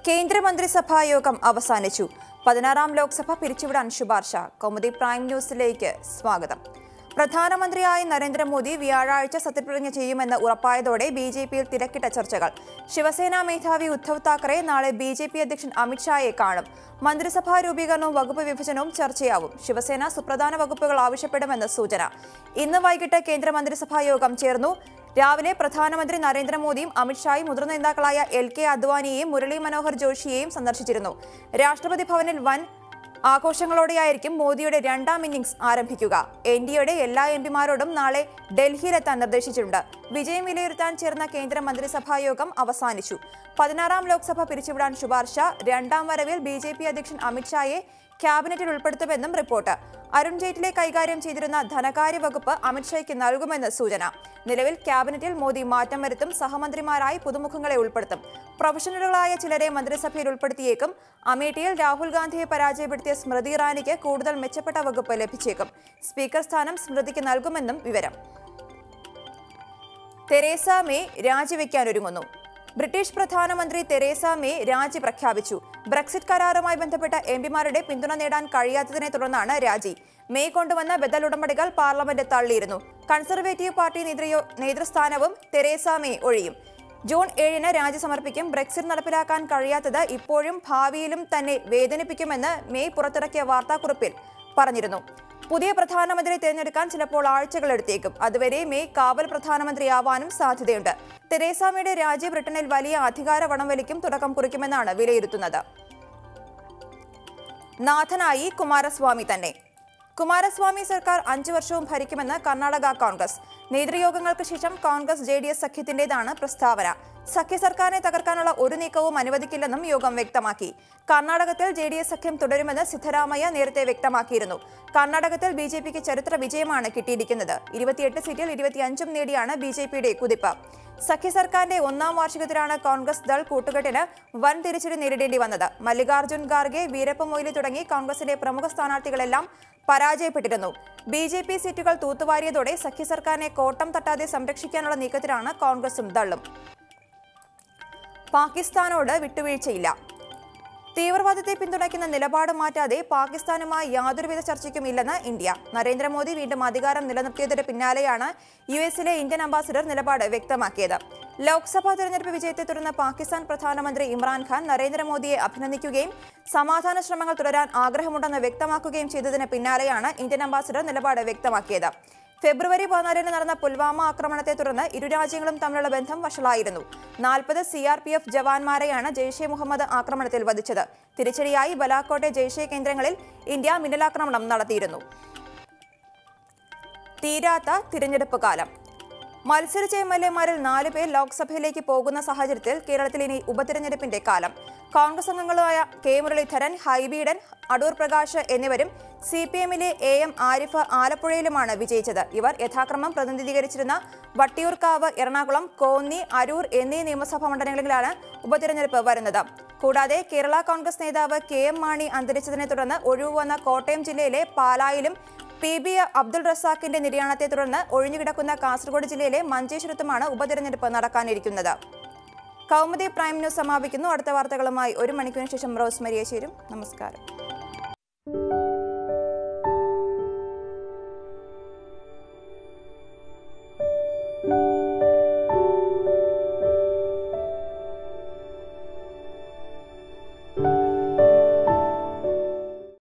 കേന്ദ്രമന്ത്രിസഭാ യോഗം അവസാനിച്ചു പതിനാറാം ലോക്സഭ പിരിച്ചുവിടാൻ ശുപാർശ കൗമുദി പ്രൈം ന്യൂസിലേക്ക് സ്വാഗതം പ്രധാനമന്ത്രിയായ നരേന്ദ്രമോദി വ്യാഴാഴ്ച സത്യപ്രതിജ്ഞ ചെയ്യുമെന്ന് ഉറപ്പായതോടെ ബി ജെ പിയിൽ തിരക്കിട്ട ചർച്ചകൾ ശിവസേനാ മേധാവി ഉദ്ധവ് താക്കറെ നാളെ ബി ജെ പി അധ്യക്ഷൻ അമിത്ഷായെ കാണും മന്ത്രിസഭാ രൂപീകരണവും വകുപ്പ് വിഭജനവും ചർച്ചയാവും ശിവസേന സുപ്രധാന വകുപ്പുകൾ ആവശ്യപ്പെടുമെന്ന് സൂചന ഇന്ന് വൈകിട്ട് കേന്ദ്രമന്ത്രിസഭാ യോഗം ചേർന്നു രാവിലെ പ്രധാനമന്ത്രി നരേന്ദ്രമോദിയും അമിത്ഷായും മുതിർന്ന നേതാക്കളായ എൽ കെ അദ്വാനിയെയും മുരളി മനോഹർ ജോഷിയെയും സന്ദർശിച്ചിരുന്നു രാഷ്ട്രപതി ഭവനിൽ വൻ ആഘോഷങ്ങളോടെയായിരിക്കും മോദിയുടെ രണ്ടാം ഇന്നിംഗ്സ് ആരംഭിക്കുക എൻ ഡിയുടെ എല്ലാ എം പിമാരോടും നാളെ ഡൽഹിയിലെത്താൻ നിർദ്ദേശിച്ചിട്ടുണ്ട് വിജയം വിലയിരുത്താൻ ചേർന്ന കേന്ദ്ര മന്ത്രിസഭാ യോഗം അവസാനിച്ചു പതിനാറാം ലോക്സഭ പിരിച്ചുവിടാൻ ശുപാർശ രണ്ടാം വരവിൽ ബി ജെ പി അധ്യക്ഷൻ അമിത്ഷായെ ക്യാബിനറ്റിൽ ഉൾപ്പെടുത്തുമെന്നും റിപ്പോർട്ട് അരുൺ ജെയ്റ്റ്ലി കൈകാര്യം ചെയ്തിരുന്ന ധനകാര്യ വകുപ്പ് അമിത്ഷായ്ക്ക് നൽകുമെന്ന് സൂചന നിലവിൽ ക്യാബിനറ്റിൽ മോദി മാറ്റം വരുത്തും സഹമന്ത്രിമാരായി പുതുമുഖങ്ങളെ ഉൾപ്പെടുത്തും പ്രൊഫഷണലുകളായ ചിലരെ മന്ത്രിസഭയിൽ ഉൾപ്പെടുത്തിയേക്കും അമേഠിയിൽ രാഹുൽ ഗാന്ധിയെ പരാജയപ്പെടുത്തിയ സ്മൃതി ഇറാനിക്ക് കൂടുതൽ മെച്ചപ്പെട്ട വകുപ്പ് ലഭിച്ചേക്കും സ്പീക്കർ സ്ഥാനം സ്മൃതിക്ക് നൽകുമെന്നും വിവരം തെരേസ മേ രാജിവെക്കാനൊരുങ്ങുന്നു ബ്രിട്ടീഷ് പ്രധാനമന്ത്രി തെരേസ മേ രാജി പ്രഖ്യാപിച്ചു ബ്രക്സിറ്റ് കരാറുമായി ബന്ധപ്പെട്ട എം പിമാരുടെ പിന്തുണ നേടാൻ കഴിയാത്തതിനെ തുടർന്നാണ് രാജി മേ കൊണ്ടുവന്ന ബദൽ ഉടമ്പടികൾ പാർലമെന്റ് തള്ളിയിരുന്നു കൺസർവേറ്റീവ് പാർട്ടി നേതൃയോ നേതൃസ്ഥാനവും തെരേസ മേ ഒഴിയും ജൂൺ ഏഴിന് രാജി സമർപ്പിക്കും ബ്രെക്സിറ്റ് നടപ്പിലാക്കാൻ കഴിയാത്തത് ഇപ്പോഴും ഭാവിയിലും തന്നെ വേദനിപ്പിക്കുമെന്ന് മെയ് പുറത്തിറക്കിയ വാർത്താക്കുറിപ്പിൽ പറഞ്ഞിരുന്നു പുതിയ പ്രധാനമന്ത്രിയെ തിരഞ്ഞെടുക്കാൻ ചിലപ്പോൾ ആഴ്ചകൾ എടുത്തേക്കും അതുവരെ മെയ് കാവൽ പ്രധാനമന്ത്രിയാവാനും സാധ്യതയുണ്ട് തെരേസ മേയുടെ രാജി ബ്രിട്ടനിൽ വലിയ അധികാര വടംവലിക്കും തുടക്കം കുറിക്കുമെന്നാണ് വിലയിരുത്തുന്നത് നാഥനായി കുമാരസ്വാമി തന്നെ കുമാരസ്വാമി സർക്കാർ അഞ്ചു വർഷവും ഭരിക്കുമെന്ന് കർണാടക കോൺഗ്രസ് നേതൃയോഗങ്ങൾക്ക് ശേഷം കോൺഗ്രസ് ജെ ഡി എസ് സഖ്യത്തിന്റേതാണ് പ്രസ്താവന സഖ്യ സർക്കാരിനെ തകർക്കാനുള്ള ഒരു നീക്കവും അനുവദിക്കില്ലെന്നും യോഗം വ്യക്തമാക്കി കർണാടകത്തിൽ ജെ ഡി എസ് സഖ്യം തുടരുമെന്ന് സിദ്ധരാമയ്യ നേരത്തെ വ്യക്തമാക്കിയിരുന്നു കർണാടകത്തിൽ ബി ജെ പിക്ക് ചരിത്ര വിജയമാണ് കിട്ടിയിരിക്കുന്നത് ഇരുപത്തിയെട്ട് സീറ്റിൽ ഇരുപത്തിയഞ്ചും നേടിയാണ് ബി ജെ പിയുടെ കുതിപ്പ് സഖ്യ സർക്കാരിന്റെ ഒന്നാം വാർഷികത്തിലാണ് കോൺഗ്രസ് ദൾ കൂട്ടുകെട്ടിന് വൻ തിരിച്ചടി നേരിടേണ്ടി വന്നത് മല്ലികാർജ്ജുൻ ഖാർഗെ വീരപ്പ മൊയ്ലി തുടങ്ങി കോൺഗ്രസിന്റെ പ്രമുഖ സ്ഥാനാർത്ഥികളെല്ലാം പരാജയപ്പെട്ടിരുന്നു ബി ജെ പി സീറ്റുകൾ തൂത്തുവാരിയതോടെ സഖ്യ സർക്കാരിനെ കോട്ടം തട്ടാതെ സംരക്ഷിക്കാനുള്ള നീക്കത്തിലാണ് കോൺഗ്രസും ദള്ളും പാകിസ്ഥാനോട് വിട്ടുവീഴ്ചയില്ല തീവ്രവാദത്തെ പിന്തുണയ്ക്കുന്ന നിലപാട് മാറ്റാതെ പാകിസ്ഥാനുമായി യാതൊരുവിധ ചർച്ചയ്ക്കും ഇല്ലെന്ന് ഇന്ത്യ നരേന്ദ്രമോദി വീണ്ടും അധികാരം നിലനിർത്തിയതിന് പിന്നാലെയാണ് യു എസിലെ ഇന്ത്യൻ അംബാസിഡർ നിലപാട് വ്യക്തമാക്കിയത് ലോക്സഭാ തെരഞ്ഞെടുപ്പ് വിജയത്തെ തുടർന്ന് പാകിസ്ഥാൻ പ്രധാനമന്ത്രി ഇമ്രാൻഖാൻ നരേന്ദ്രമോദിയെ അഭിനന്ദിക്കുകയും സമാധാന ശ്രമങ്ങൾ തുടരാൻ ആഗ്രഹമുണ്ടെന്ന് വ്യക്തമാക്കുകയും ചെയ്തതിന് പിന്നാലെയാണ് ഇന്ത്യൻ അംബാസിഡർ നിലപാട് വ്യക്തമാക്കിയത് ഫെബ്രുവരി പതിനാലിന് നടന്ന പുൽവാമ ആക്രമണത്തെ തുടർന്ന് ഇരു രാജ്യങ്ങളും തമ്മിലുള്ള ബന്ധം വഷളായിരുന്നു നാൽപ്പത് സി ആർ പി എഫ് ജവാന്മാരെയാണ് ജെയ്ഷെ മുഹമ്മദ് ആക്രമണത്തിൽ വധിച്ചത് തിരിച്ചടിയായി ബലാക്കോട്ടെ ജെയ്ഷെ കേന്ദ്രങ്ങളിൽ ഇന്ത്യ മിന്നലാക്രമണം നടത്തിയിരുന്നു തീരാത്ത തിരഞ്ഞെടുപ്പ് കാലം മത്സരിച്ച എം എൽ എമാരിൽ നാല് പേർ ലോക്സഭയിലേക്ക് പോകുന്ന സാഹചര്യത്തിൽ കേരളത്തിൽ ഇനി ഉപതെരഞ്ഞെടുപ്പിന്റെ കാലം കോൺഗ്രസ് അംഗങ്ങളായ കെ മുരളീധരൻ ഹൈബീഡൻ അടൂർ പ്രകാശ് എന്നിവരും സി പി എമ്മിലെ എ എം ആരിഫ് ആലപ്പുഴയിലുമാണ് വിജയിച്ചത് ഇവർ യഥാക്രമം പ്രതിനിധീകരിച്ചിരുന്ന വട്ടിയൂർക്കാവ് എറണാകുളം കോന്നി അരൂർ എന്നീ നിയമസഭാ മണ്ഡലങ്ങളിലാണ് ഉപതെരഞ്ഞെടുപ്പ് വരുന്നത് കൂടാതെ കേരള കോൺഗ്രസ് നേതാവ് കെ എം മാണി അന്തരിച്ചതിനെ തുടർന്ന് ഒഴിവ് വന്ന കോട്ടയം ജില്ലയിലെ പാലായിലും പി ബി അബ്ദുൾ റസാഖിന്റെ നിര്യാണത്തെ തുടർന്ന് ഒഴിഞ്ഞുകിടക്കുന്ന കാസർഗോഡ് ജില്ലയിലെ മഞ്ചേശ്വരത്തുമാണ് ഉപതെരഞ്ഞെടുപ്പ് നടക്കാനിരിക്കുന്നത് കൗമുദി പ്രൈം ന്യൂസ് സമാപിക്കുന്നു അടുത്ത വാർത്തകളുമായി ഒരു മണിക്കൂറിന് ശേഷം റോസ് മരിയ ചേരും നമസ്കാരം